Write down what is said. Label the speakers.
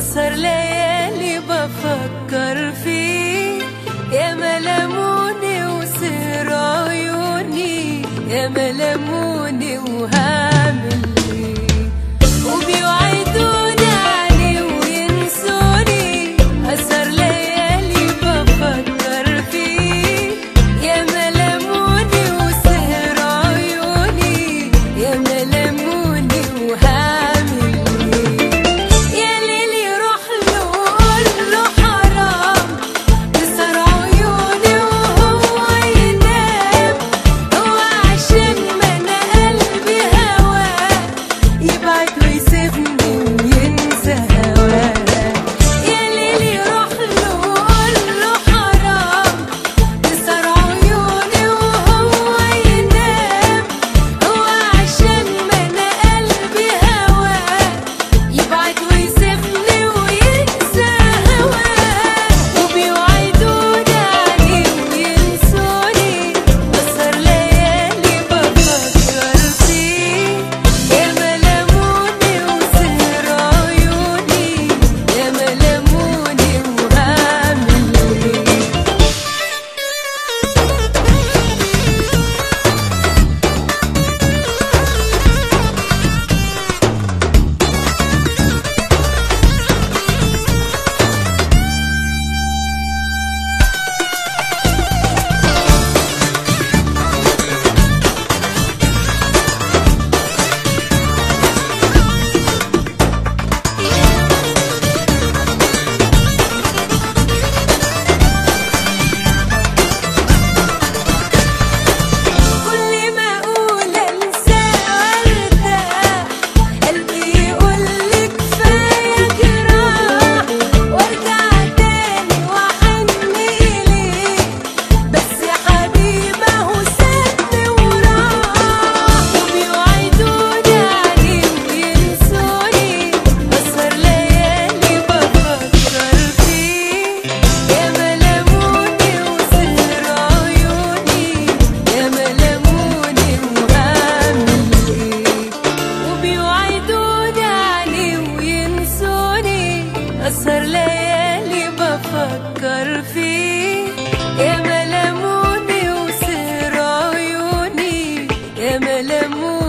Speaker 1: أسهر ليالي بفكر فيه يا ملموني وسهر عيوني يا ملموني وهعمل ايه وبيوعدوني عليه وينسوني أسهر ليالي بفكر فيه يا ملموني وسهر عيوني يا ملموني وهعمل ايه يا ليلي روح له وقول له حرام تسهر عيوني وهو ينام هو عشان ما انا قلبي هواه يبعد ويسيبني وينسى هواه يا ليلي روح له وقول له حرام تسهر عيوني وهو ينام هو عشان ما انا قلبي هواه يبعد ويسيبني وينسى هواه وبيوعدوني عليه وينسوني بسهر ليالي بفكر فيه يا ملموني وسهر عيوني يا ملموني وهعمل ايه كل ما اقول انسى وارتاح قلبي يقول لي كفايه جراح وارجع تاني واحن اليه بس يا حبيبي اهو سابني وراح وبيوعدوني عليه وينسوني اسهر ليالي بفكر فيه يا ملموني وسهر عيوني يا ملموني وهعمل ايه وبيوعدوني عليه وينسوني اسهر ليالي بفكر فيه يا ملموني وسهر عيوني يا ملموني